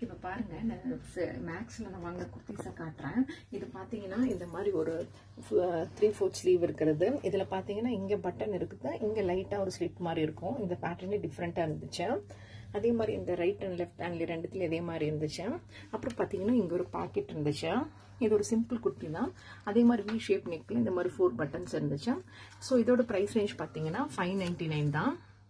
இப்போ பாருங்க நான் மேக்ஸில் நான் வாங்கின குர்த்திஸை காட்டுறேன் இது பார்த்தீங்கன்னா இந்த மாதிரி ஒரு த்ரீ ஃபோர்த் ஸ்லீவ் இருக்கிறது இதில் பார்த்தீங்கன்னா இங்கே பட்டன் இருக்குது இங்கே லைட்டாக ஒரு ஸ்லிப் மாதிரி இருக்கும் இந்த பேட்டர்னே டிஃப்ரெண்ட்டாக இருந்துச்சு அதே மாதிரி இந்த ரைட் அண்ட் லெஃப்ட் ஹேண்ட்ல ரெண்டுத்துல இதே மாதிரி இருந்துச்சு அப்புறம் பார்த்தீங்கன்னா இங்கே ஒரு பாக்கெட் இருந்துச்சு இது ஒரு சிம்பிள் குர்த்தி தான் அதே மாதிரி வி ஷேப் நெக்கில் இந்த மாதிரி ஃபோர் பட்டன்ஸ் இருந்துச்சு ஸோ இதோட ப்ரைஸ் ரேஞ்ச் பார்த்தீங்கன்னா ஃபைவ் நைன்டி நைன் தான்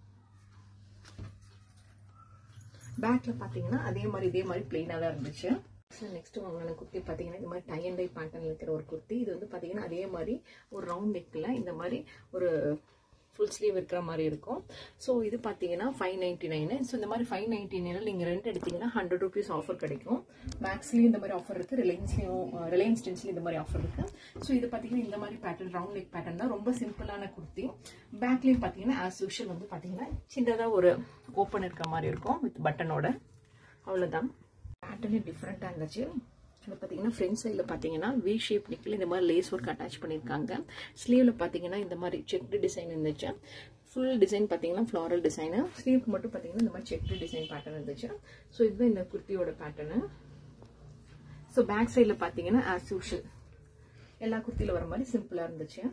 பேக்ல பாத்தீங்கன்னா அதே மாதிரி இதே மாதிரி பிளெயினாக தான் இருந்துச்சு நெக்ஸ்ட் வாங்கின குர்த்தி பார்த்தீங்கன்னா இந்த மாதிரி டை அண்ட் டை பேட்டர்ன் இருக்கிற ஒரு குர்த்தி இது வந்து பார்த்தீங்கன்னா அதே மாதிரி ஒரு ரவுண்ட் நெக்கில் இந்த மாதிரி ஒரு ஃபுல் ஸ்லீவ் இருக்கிற மாதிரி இருக்கும் ஸோ இது பார்த்தீங்கன்னா ஃபைவ் நைன்டி நைனு ஸோ இந்த மாதிரி ஃபைவ் நைன்டி நைனில் நீங்கள் ரெண்ட் எடுத்தீங்கன்னா ஹண்ட்ரட் ருபீஸ் ஆஃபர் கிடைக்கும் மேக்ஸ்லேயும் இந்த மாதிரி ஆஃபர் இருக்குது ரிலையன்ஸ்லேயும் ரிலையன்ஸ் டென்ஸ்லேயும் இந்த மாதிரி ஆஃபர் இருக்குது ஸோ இது பார்த்தீங்கன்னா இந்த மாதிரி பேட்டர்ன் ரவுண்ட் நெக் பேட்டர்ன் தான் ரொம்ப சிம்பிளான குர்த்தி பேக்லேயும் பார்த்தீங்கன்னா ஆஸ் யூஷுவல் வந்து பார்த்தீங்கன்னா சின்னதாக ஒரு ஓப்பன் இருக்கிற மாதிரி இருக்கும் வித் பட்டனோட அவ்வளோதான் பேட்டர்னே டிஃப்ரெண்ட்டாக இருந்துச்சு இது பார்த்தீங்கன்னா ஃப்ரண்ட் சைடில் பார்த்தீங்கன்னா வி ஷேப் நிக்கில் இந்த மாதிரி லேஸ் ஒர்க் அட்டாச் பண்ணியிருக்காங்க ஸ்லீவில் பார்த்தீங்கன்னா இந்த மாதிரி செக்டு டிசைன் இருந்துச்சு ஃபுல் டிசைன் பார்த்தீங்கன்னா ஃப்ளாரல் டிசைனு ஸ்லீவ்க்கு மட்டும் பார்த்தீங்கன்னா இந்த மாதிரி செக்டு டிசைன் பேட்டர்ன் இருந்துச்சு ஸோ இதுதான் இந்த குர்த்தியோட பேட்டர்னு ஸோ பேக் சைடில் பார்த்தீங்கன்னா ஆஸ் யூஷுவல் எல்லா குர்த்தியில் வர மாதிரி சிம்பிளாக இருந்துச்சு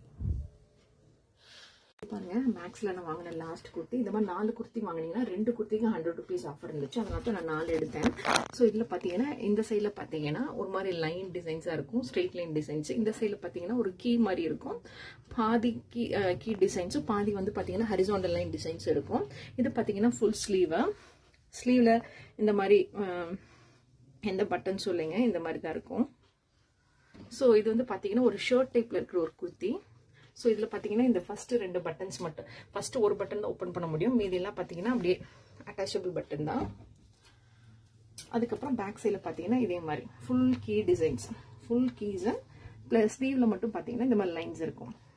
பாருங்க மேக்ஸ்ல நான் வாங்கின லாஸ்ட் குர்த்தி இந்த மாதிரி நாலு குர்த்தி வாங்கினீங்கன்னா ரெண்டு குர்த்திக்கு ஹண்ட்ரட் ருபீஸ் ஆஃபர் இருந்துச்சு அதனால தான் நான் நாலு எடுத்தேன் ஸோ இதில் பார்த்தீங்கன்னா இந்த சைடில் பார்த்தீங்கன்னா ஒரு மாதிரி லைன் டிசைன்ஸாக இருக்கும் ஸ்ட்ரெயிட் லைன் டிசைன்ஸ் இந்த சைடில் பார்த்தீங்கன்னா ஒரு கீ மாதிரி இருக்கும் பாதி கீ கீ டிசைன்ஸும் பாதி வந்து பார்த்தீங்கன்னா ஹரிசாண்டல் லைன் டிசைன்ஸ் இருக்கும் இது பார்த்தீங்கன்னா ஃபுல் ஸ்லீவு ஸ்லீவில் இந்த மாதிரி எந்த பட்டன் சொல்லுங்க இந்த மாதிரி தான் இருக்கும் ஸோ இது வந்து பார்த்தீங்கன்னா ஒரு ஷர்ட் டைப்பில் இருக்கிற ஒரு குர்த்தி ஸோ இதில் பார்த்தீங்கன்னா இந்த ஃபஸ்ட்டு ரெண்டு பட்டன்ஸ் மட்டும் ஃபஸ்ட்டு ஒரு பட்டன் தான் ஓப்பன் பண்ண முடியும் மீதியெல்லாம் பார்த்தீங்கன்னா அப்படியே அட்டாச்சபிள் பட்டன் தான் அதுக்கப்புறம் பேக் சைடில் பார்த்தீங்கன்னா இதே மாதிரி full key designs full keys plus ஸ்லீவில் மட்டும் பார்த்தீங்கன்னா இந்த மாதிரி லைன்ஸ் இருக்கும்